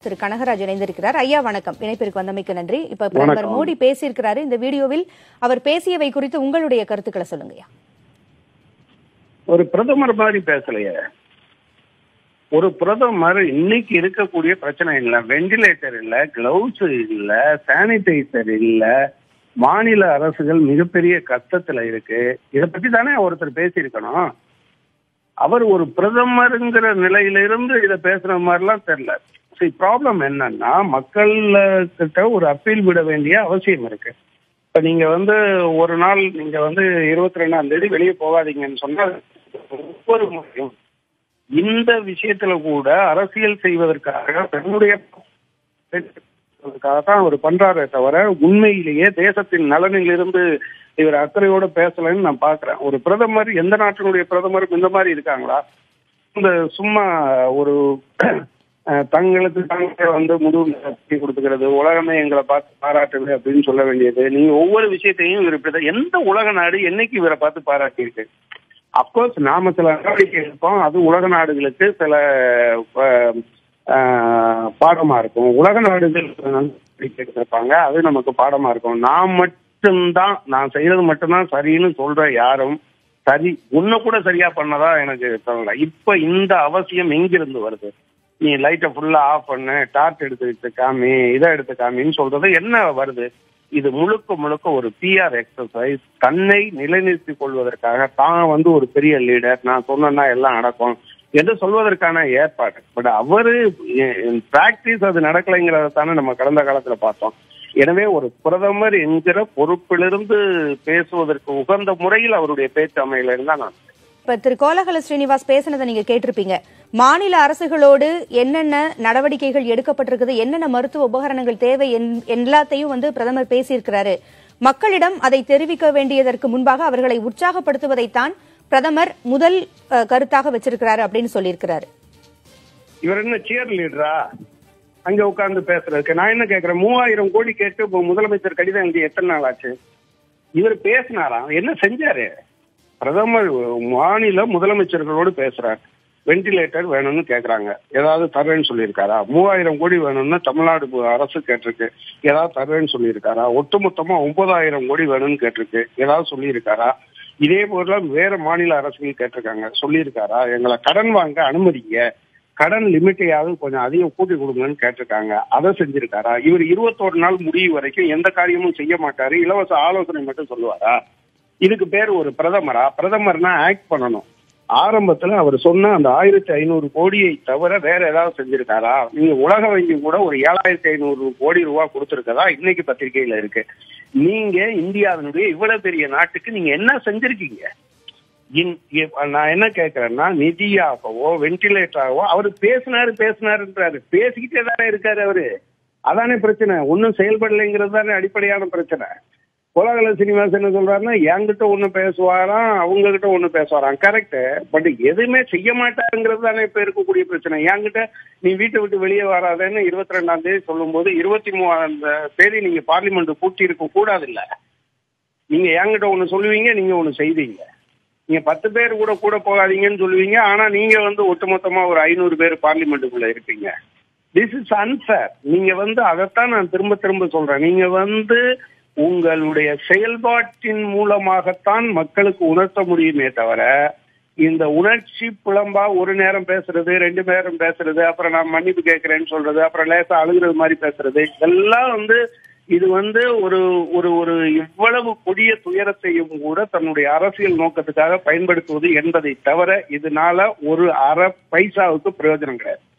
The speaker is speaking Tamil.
திரு கனகராஜ் இணைந்திருக்கிறார் ஐயா வணக்கம் இணைப்பிற்கு வந்தமைக்கு நன்றி இப்ப பிரதமர் வணக்கம். மோடி பேசியிருக்கிறாரு இந்த வீடியோவில் அவர் பேசியவை குறித்து உங்களுடைய கருத்துக்களை சொல்லுங்கய்யா ஒரு பிரதமர் மாதிரி பேசலையே ஒரு பிரதமர் இன்னைக்கு இருக்கக்கூடிய பிரச்சனை இல்ல வெண்டிலேட்டர் இல்ல கிளவுஸ் இல்ல சானிடைசர் இல்ல மாநில அரசுகள் மிகப்பெரிய கஷ்டத்துல இருக்கு இத பத்தி தானே ஒருத்தர் பேசியிருக்கணும் அவர் ஒரு பிரதமருங்கிற நிலையிலிருந்து இத பேசுற மாதிரிலாம் தெரியல சரி ப்ராப்ளம் என்னன்னா மக்கள் கிட்ட ஒரு அப்பீல் விட வேண்டிய அவசியம் இருக்கு இப்ப நீங்க வந்து ஒரு நாள் நீங்க வந்து இருபத்தி ரெண்டாம் தேதி வெளியே போகாதீங்கன்னு சொன்னா ஒவ்வொரு முறையும் இந்த விஷயத்துல கூட அரசியல் செய்வதற்காக தன்னுடைய அதற்காக தான் அவர் பண்றாரே தவிர உண்மையிலேயே தேசத்தின் நலனில் இருந்து இவர் அக்கறையோட பேசலன்னு நான் பாக்குறேன் ஒரு பிரதமர் எந்த நாட்டினுடைய பிரதமரும் இந்த மாதிரி இருக்காங்களா இந்த சும்மா ஒரு அஹ், தங்களுக்கு தாங்களே வந்து முதுகு கட்டி கொடுத்துக்கிறது உலகமே எங்களை பார்த்து பாராட்டுது அப்படின்னு சொல்ல வேண்டியது நீங்க ஒவ்வொரு விஷயத்தையும் இவர் இப்படிதான் எந்த உலக நாடு என்னைக்கு இவரை பார்த்து பாராட்டியிருக்கு அப்கோர்ஸ் நாம சில நடவடிக்கை எடுப்போம் அது உலக நாடுகளுக்கு சில அஹ், ஆஹ், பாடமா இருக்கும் உலக நாடுகள் நடவடிக்கை எடுத்திருப்பாங்க அது நமக்கு பாடமா இருக்கும் நான் மட்டும்தான் நான் செய்யறது மட்டும்தான் சரின்னு சொல்ற யாரும் சரி உன்ன கூட சரியா பண்ணதா எனக்கு தோணல இப்ப இந்த அவசியம் எங்கிருந்து வருது நீ லைட்டை ஃபுல்லா ஆஃப் பண்ணு டார்ச் எடுத்து வச்சு காமி இதை எடுத்து காமின்னு சொல்றது என்ன வருது இது முழுக்க முழுக்க ஒரு பிஆர் எக்ஸசைஸ் தன்னை நிலைநிறுத்திக் கொள்வதற்காக தான் வந்து ஒரு பெரிய லீடர் நான் சொன்னேன்னா எல்லாம் நடக்கும் என்று சொல்வதற்கான ஏற்பாடு பட் அவரு பிராக்டிஸ் அது நடக்கலைங்கிறத தானே நம்ம கடந்த காலத்துல பார்த்தோம் எனவே ஒரு பிரதமர் என்கிற பொறுப்பிலிருந்து பேசுவதற்கு உகந்த முறையில் அவருடைய பேச்சு அமையல இருந்தா நான் இப்ப திரு கோலகல ஸ்ரீனிவாஸ் பேசினதை நீங்க கேட்டிருப்பீங்க மாநில அரசுகளோடு என்னென்ன நடவடிக்கைகள் எடுக்கப்பட்டிருக்குது என்னென்ன மருத்துவ உபகரணங்கள் தேவை என்- எல்லாத்தையும் வந்து பிரதமர் பேசியிருக்கிறாரு மக்களிடம் அதை தெரிவிக்க வேண்டியதற்கு முன்பாக அவர்களை உற்சாகப்படுத்துவதைத்தான் பிரதமர் முதல் அஹ், கருத்தாக வச்சிருக்கிறாரு அப்படின்னு சொல்லியிருக்கிறாரு இவர் என்ன சியர் லீடரா அங்க உட்கார்ந்து பேசுறதுக்கு நான் என்ன கேக்குறேன் மூவாயிரம் கோடி கேட்டு இப்போ முதலமைச்சர் கடிதம் எழுதி எத்தனை நாள் ஆச்சு இவர் பேசினாராம் என்ன செஞ்சாரு பிரதமர் மாநில முதலமைச்சர்களோடு பேசுறார் வென்டிலேட்டர் வேணும்னு கேக்குறாங்க ஏதாவது தர்றேன்னு சொல்லியிருக்காரா மூவாயிரம் கோடி வேணும்னு தமிழ்நாடு அரசு கேட்டிருக்கு ஏதாவது தர்றேன்னு சொல்லியிருக்காரா ஒட்டுமொத்தமா ஒன்பதாயிரம் கோடி வேணும்னு கேட்டிருக்கு ஏதாவது சொல்லியிருக்காரா இதே போல வேற மாநில அரசுகள் கேட்டிருக்காங்க சொல்லியிருக்காரா எங்களை கடன் வாங்க அனுமதிங்க கடன் லிமிட்டையாவது கொஞ்சம் அதிகம் கூட்டி கொடுங்கன்னு கேட்டிருக்காங்க அதை செஞ்சிருக்காரா இவர் இருபத்தோரு நாள் முடிவு வரைக்கும் எந்த காரியமும் செய்ய மாட்டாரு இலவச ஆலோசனை மட்டும் சொல்லுவாரா இதுக்கு பேர் ஒரு பிரதமரா பிரதமர்னா ஆக்ட் பண்ணணும் ஆரம்பத்துல அவர் சொன்ன அந்த ஆயிரத்தி ஐநூறு கோடியை தவிர வேற ஏதாவது செஞ்சிருக்காரா நீங்க உலக வங்கி கூட ஒரு ஏழாயிரத்தி ஐநூறு கோடி ரூபாய் கொடுத்திருக்கதா இன்னைக்கு பத்திரிகையில இருக்கு நீங்க இந்தியாவினுடைய இவ்வளவு பெரிய நாட்டுக்கு நீங்க என்ன செஞ்சிருக்கீங்க இன்- இ- நான் என்ன கேக்குறேன்னா நிதியாகவோ வென்டிலேட்டராகவோ அவரு பேசினாரு பேசினாருன்றாரு பேசிக்கிட்டே தானே இருக்காரு அவரு அதானே பிரச்சனை ஒன்னும் செயல்படலைங்கிறது தானே அடிப்படையான பிரச்சனை கோலாகல சீனிவாஸ் என்ன சொல்றாருன்னா என்கிட்ட ஒண்ணு பேசுவாராம் அவங்க கிட்ட ஒண்ணு பேசுவாராம் கரெக்ட் பட் எதுவுமே செய்ய மாட்டாருங்கிறது தானே இப்ப இருக்கக்கூடிய பிரச்சனை என்கிட்ட நீ வீட்டை விட்டு வெளியே வராதேன்னு இருபத்தி ரெண்டாம் தேதி சொல்லும் போது இருபத்தி மூணாம் தேதி நீங்க பார்லிமெண்ட் பூட்டி இருக்க கூடாது இல்ல நீங்க என்கிட்ட ஒண்ணு சொல்லுவீங்க நீங்க ஒண்ணு செய்வீங்க நீங்க பத்து பேர் கூட கூட போகாதீங்கன்னு சொல்லுவீங்க ஆனா நீங்க வந்து ஒட்டுமொத்தமா ஒரு ஐநூறு பேர் பார்லிமெண்ட்டுக்குள்ள இருப்பீங்க திஸ் இஸ் அன்ஃபேர் நீங்க வந்து அதைத்தான் நான் திரும்ப திரும்ப சொல்றேன் நீங்க வந்து உங்களுடைய செயல்பாட்டின் மூலமாகத்தான் மக்களுக்கு உணர்த்த முடியுமே தவிர இந்த உணர்ச்சி புலம்பா ஒரு நேரம் பேசுறது ரெண்டு நேரம் பேசுறது அப்புறம் நான் மன்னிப்பு கேட்கிறேன்னு சொல்றது அப்புறம் லேசா அழுகுறது மாதிரி பேசுறது இதெல்லாம் வந்து இது வந்து ஒரு ஒரு ஒரு இவ்வளவு கொடிய துயரத்தையும் கூட தன்னுடைய அரசியல் நோக்கத்துக்காக பயன்படுத்துவது என்பதை தவிர இதனால ஒரு அரை பைசாவுக்கு பிரயோஜனம் கிடையாது